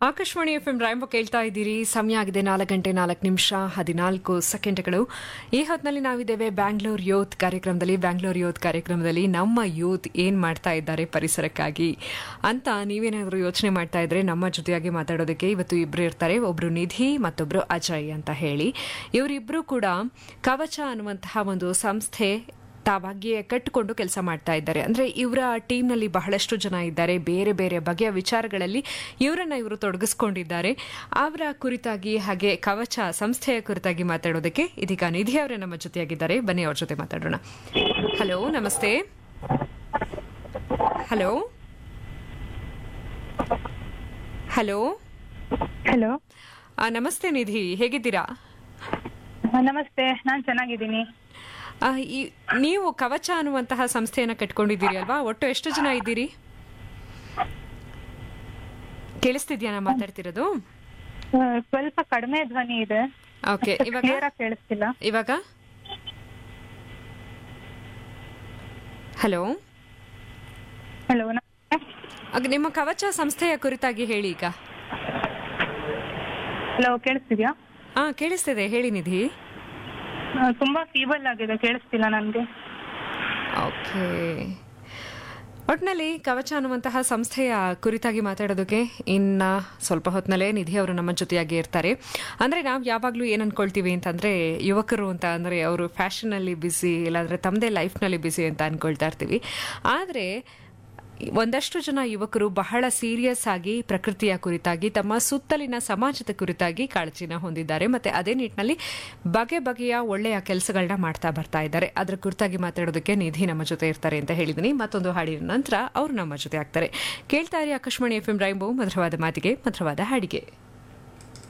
Akashvani F M ರಾಯಂಬ ಕೇಳ್ತಾ ಇದ್ದೀರಿ ಸಮಯ ಆಗಿದೆ ನಾಲ್ಕು ಗಂಟೆ ನಾಲ್ಕು ನಿಮಿಷ ಹದಿನಾಲ್ಕು ಸೆಕೆಂಡ್ಗಳು ಈ ಹೊತ್ತಿನಲ್ಲಿ ನಾವಿದ್ದೇವೆ ಬ್ಯಾಂಗ್ಳೂರ್ ಯೂತ್ ಕಾರ್ಯಕ್ರಮದಲ್ಲಿ ಬ್ಯಾಂಗ್ಳೂರ್ ಯೂತ್ ಕಾರ್ಯಕ್ರಮದಲ್ಲಿ ನಮ್ಮ ಯೂತ್ ಏನ್ ಮಾಡ್ತಾ ಇದ್ದಾರೆ ಪರಿಸರಕ್ಕಾಗಿ ಅಂತ ನೀವೇನಾದರೂ ಯೋಚನೆ ಮಾಡ್ತಾ ಇದ್ರೆ ನಮ್ಮ ಜೊತೆಯಾಗಿ ಮಾತಾಡೋದಕ್ಕೆ ಇವತ್ತು ಇಬ್ರು ಇರ್ತಾರೆ ಒಬ್ರು ನಿಧಿ ಮತ್ತೊಬ್ರು ಅಜಯ್ ಅಂತ ಹೇಳಿ ಇವರಿಬ್ರು ಕೂಡ ಕವಚ ಅನ್ನುವಂತಹ ಒಂದು ಸಂಸ್ಥೆ ತಾವಾಗಿಯೇ ಕಟ್ಟಿಕೊಂಡು ಕೆಲಸ ಮಾಡ್ತಾ ಇದ್ದಾರೆ ಅಂದ್ರೆ ಇವರ ಟೀಮ್ನಲ್ಲಿ ಬಹಳಷ್ಟು ಜನ ಇದ್ದಾರೆ ಬೇರೆ ಬೇರೆ ಬಗೆಯ ವಿಚಾರಗಳಲ್ಲಿ ಇವರನ್ನ ಇವರು ತೊಡಗಿಸ್ಕೊಂಡಿದ್ದಾರೆ ಅವರ ಕುರಿತಾಗಿ ಹಾಗೆ ಕವಚ ಸಂಸ್ಥೆಯ ಕುರಿತಾಗಿ ಮಾತಾಡೋದಕ್ಕೆ ಇದೀಗ ನಿಧಿ ಅವರೇ ನಮ್ಮ ಜೊತೆಯಾಗಿದ್ದಾರೆ ಬನ್ನಿ ಅವ್ರ ಜೊತೆ ಮಾತಾಡೋಣ ಹಲೋ ನಮಸ್ತೆ ಹಲೋ ಹಲೋ ಹಲೋ ಆ, ನಮಸ್ತೆ ನಿಧಿ ಹೇಗಿದ್ದೀರಾ ನಮಸ್ತೆ ನಾನ್ ಚೆನ್ನಾಗಿದ್ದೀನಿ ಆ, ಈ- ನೀವು ಕವಚ ಅನ್ನುವಂತಹ ಸಂಸ್ಥೆಯನ್ನ ಕಟ್ಕೊಂಡಿದ್ದೀರಿ ಅಲ್ವಾ ಒಟ್ಟು ಎಷ್ಟು ಜನ ಇದ್ದೀರಿ ಕೇಳಿಸ್ತಿದ್ಯಾ ನಾ ಮಾತಾಡ್ತಿರೋದು ಆ, ಸ್ವಲ್ಪ ಕಡಿಮೆ ಧ್ವನಿ ಇದೆ ಓಕೆ ಇವಾಗ ಕ್ಲಿಯರ್ ಆಗಿ ಕೇಳಿಸ್ತಿಲ್ಲ ಇವಾಗ ಹಲೋ ಹಲೋ ಆಗ ನಿಮ್ಮ ಕವಚ ಸಂಸ್ಥೆಯ ಕುರಿತಾಗಿ ಹೇಳಿ ಈಗ ಹಲೋ ಕೇಳಿಸ್ತಿದ್ಯಾ ಹಾ ಕೇಳಿಸ್ತಿದೆ ಹೇಳಿ ನಿಧಿ ಆ, ತುಂಬಾ ಫೀಬಲ್ ಆಗಿದೆ ಕೇಳಿಸ್ತಿಲ್ಲ ನನ್ಗೆ ಓಕೆ ಒಟ್ನಲ್ಲಿ ಕವಚ ಅನ್ನುವಂತಹ ಸಂಸ್ಥೆಯ ಕುರಿತಾಗಿ ಮಾತಾಡೋದಕ್ಕೆ ಇನ್ನ ಸ್ವಲ್ಪ ಹೊತ್ತಿನಲ್ಲೇ ನಿಧಿ ಅವರು ನಮ್ಮ ಜೊತೆಯಾಗಿ ಇರ್ತಾರೆ ಅಂದ್ರೆ ನಾವು ಯಾವಾಗಲೂ ಏನ್ ಅನ್ಕೊಳ್ತೀವಿ ಅಂತಂದ್ರೆ ಯುವಕರು ಅಂತ ಅಂದ್ರೆ ಅವರು ಫ್ಯಾಷನ್ ಅಲ್ಲಿ ಬಿಸಿ ಇಲ್ಲಾಂದ್ರೆ ತಮ್ಮದೇ ಲೈಫ್ನಲ್ಲಿ ಬಿಸಿ ಅಂತ ಅನ್ಕೊಳ್ತಾ ಇರ್ತೀವಿ ಆದ್ರೆ ಒಂದಷ್ಟು ಜನ ಯುವಕರು ಬಹಳ ಸೀರಿಯಸ್ ಆಗಿ ಪ್ರಕೃತಿಯ ಕುರಿತಾಗಿ ತಮ್ಮ ಸುತ್ತಲಿನ ಸಮಾಜದ ಕುರಿತಾಗಿ ಕಾಳಜಿನ ಹೊಂದಿದ್ದಾರೆ ಮತ್ತೆ ಅದೇ ನಿಟ್ಟಿನಲ್ಲಿ ಬಗೆ ಬಗೆಯ ಒಳ್ಳೆಯ ಕೆಲಸಗಳನ್ನ ಮಾಡ್ತಾ ಬರ್ತಾ ಇದ್ದಾರೆ ಅದರ ಕುರಿತಾಗಿ ಮಾತಾಡೋದಕ್ಕೆ ನಿಧಿ ನಮ್ಮ ಜೊತೆ ಇರ್ತಾರೆ ಅಂತ ಹೇಳಿದೀನಿ ಮತ್ತೊಂದು ಹಾಡಿನ ನಂತರ ಅವರು ನಮ್ಮ ಜೊತೆ ಆಗ್ತಾರೆ ಕೇಳ್ತಾ ಇರಿ ಆಕಾಶವಾಣಿ ಎಫ್ ಎಂ ರೈಂಬೋ ಮಧುರವಾದ ಮಾತಿಗೆ ಮಧುರವಾದ ಹಾಡಿಗೆ